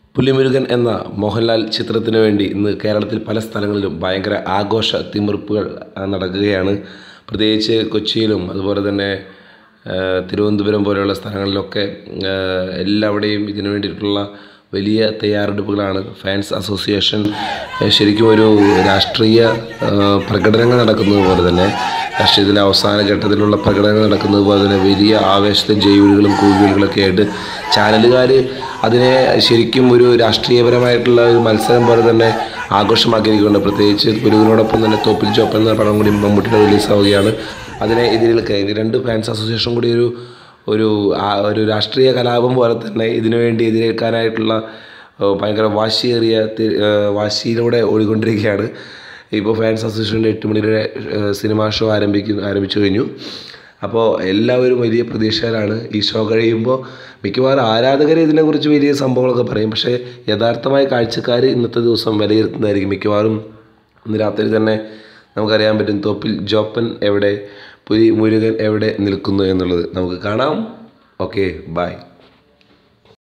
പുലിമുരുകൻ എന്ന മോഹൻലാൽ ചിത്രത്തിന് വേണ്ടി ഇന്ന് കേരളത്തിൽ പല സ്ഥലങ്ങളിലും ഭയങ്കര ആഘോഷ തിമിർപ്പുകൾ ആ, നടക്കുകയാണ് പ്രത്യേകിച്ച് കൊച്ചിയിലും അതുപോലെ തന്നെ ആ, തിരുവനന്തപുരം പോലെയുള്ള സ്ഥലങ്ങളിലൊക്കെ ആ, എല്ലാവിടെയും ഇതിനു വേണ്ടിയിട്ടുള്ള വലിയ തയ്യാറെടുപ്പുകളാണ് ഫാൻസ് അസോസിയേഷൻ ആ, ശരിക്കും ഒരു രാഷ്ട്രീയ ആ, പ്രകടനങ്ങൾ നടക്കുന്നത് പോലെ തന്നെ രാഷ്ട്രീയത്തിൻ്റെ അവസാന ഘട്ടത്തിലുള്ള പ്രകടനങ്ങൾ നടക്കുന്നത് പോലെ തന്നെ വലിയ ആവേശത്തിലും ജൈവിളികളും കൂവിളികളൊക്കെ ആയിട്ട് ചാനലുകാർ അതിനെ ശരിക്കും ഒരു രാഷ്ട്രീയപരമായിട്ടുള്ള ഒരു മത്സരം പോലെ തന്നെ ആഘോഷമാക്കിയിരിക്കുന്നുണ്ട് പ്രത്യേകിച്ച് ഗുരുവിനോടൊപ്പം തന്നെ തോപ്പിൽ ചോപ്പൻ എന്ന പടം കൂടി മമ്മൂട്ടിയുടെ റിലീസാവുകയാണ് അതിനെ ഇതിലേക്ക് ഇത് രണ്ട് ഫാൻസ് അസോസിയേഷൻ കൂടി ഒരു ഒരു ആ- ഒരു രാഷ്ട്രീയ കലാപം പോലെ തന്നെ ഇതിനു വേണ്ടി എതിരേൽക്കാനായിട്ടുള്ള ഏഹ്, ഭയങ്കര വാശിയേറിയ തി- ഏഹ്, വാശിയിലൂടെ ഓടിക്കൊണ്ടിരിക്കുകയാണ് ഇപ്പോൾ ഫാൻസ് അസോസിയേഷൻ്റെ എട്ട് മണിയുടെ ഏഹ്, സിനിമാ ഷോ ആരംഭിക്കുന്നു ആരംഭിച്ചു കഴിഞ്ഞു അപ്പോൾ എല്ലാവരും വലിയ പ്രതീക്ഷയിലാണ് ഈ ഷോ കഴിയുമ്പോൾ മിക്കവാറും ആരാധകർ ഇതിനെക്കുറിച്ച് വലിയ സംഭവങ്ങളൊക്കെ പറയും പക്ഷേ യഥാർത്ഥമായ കാഴ്ചക്കാർ ഇന്നത്തെ ദിവസം വിലയിരുത്തുന്നതായിരിക്കും മിക്കവാറും ഇന്ന് രാത്രി തന്നെ നമുക്കറിയാൻ പറ്റും തോപ്പിൽ ജോപ്പൻ എവിടെ പുലി മുരുകൻ എവിടെ നിൽക്കുന്നു എന്നുള്ളത് നമുക്ക് കാണാം ഓക്കെ ബൈ